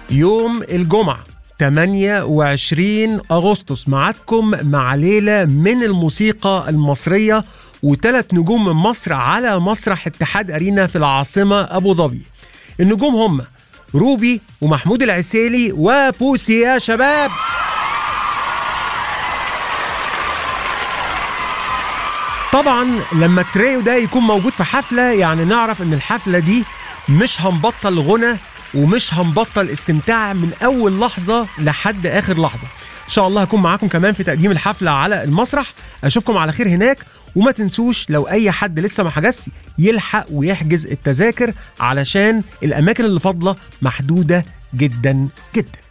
يوم الجمعة 28 أغسطس معاكم مع ليلة من الموسيقى المصرية وثلاث نجوم من مصر على مسرح اتحاد أرينا في العاصمة أبو ظبي النجوم هم روبي ومحمود العسيلي وبوسي يا شباب طبعا لما التريو ده يكون موجود في حفلة يعني نعرف ان الحفلة دي مش هنبطل غنى ومش هنبطل استمتاع من اول لحظة لحد اخر لحظة ان شاء الله هكون معاكم كمان في تقديم الحفلة على المسرح اشوفكم على خير هناك وما تنسوش لو اي حد لسه ما حجزش يلحق ويحجز التذاكر علشان الاماكن اللي فاضلة محدودة جدا جدا